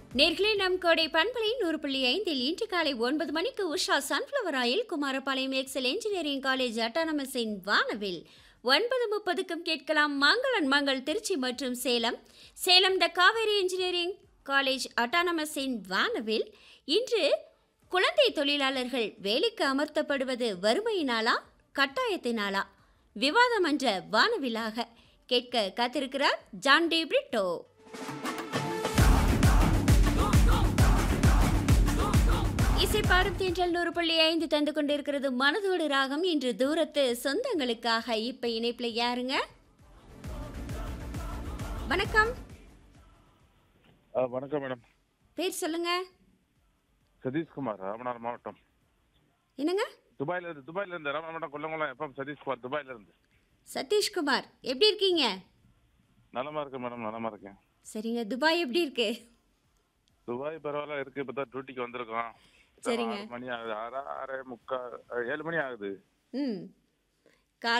நேர்களே நம் கோடை பண்பலை நூறு புள்ளி ஐந்தில் இன்று காலை ஒன்பது மணிக்கு Usha sunflower oil Kumarapalayam Excel engineering college அட்டானமஸின் வானவில் ஒன்பது முப்பதுக்கும் கேட்கலாம் மங்களன் மங்கள் திருச்சி மற்றும் Salem Salem the Kaveri engineering college அட்டானமஸின் வானவில் இன்று குழந்தை தொழிலாளர்கள் வேலைக்கு அமர்த்தப்படுவது வறுமையினாலா கட்டாயத்தினாலா விவாதம் என்ற வானவிலாக கேட்க காத்திருக்கிறார் ஜான் டி பிரிட்டோ இசை பாடும் தென்றல் நூறு புள்ளி ஐந்து தந்து கொண்டிருக்கிறது மனதோடு ராகம் இன்று தூரத்து சொந்தங்களுக்காக இப்ப இணைப்புல யாருங்க வணக்கம் ஆ, வணக்கம் மேடம் பேர் சொல்லுங்க சதீஷ்குமார் ராமநாதபுரம் மாவட்டம் என்னங்க துபாயில இருந்து துபாயில இருந்து ராமநாதபுரம் கொல்லங்குளம் எஃப்எம் சதீஷ்குமார் துபாயில இருந்து சதீஷ்குமார் எப்படி இருக்கீங்க நலமா இருக்கேன் மேடம் நலமா இருக்கேன் சரிங்க துபாய் எப்படி இருக்கு துபாய் பரவாயில்ல இருக்கு இப்பதான் டியூட்டிக்கு வந்திருக்கோம் இப்பதான் சரிங்க. ஆறு மணி ஆகுது ஆறா ஆறே முக்கா ஏழு மணி ஆகுது ம்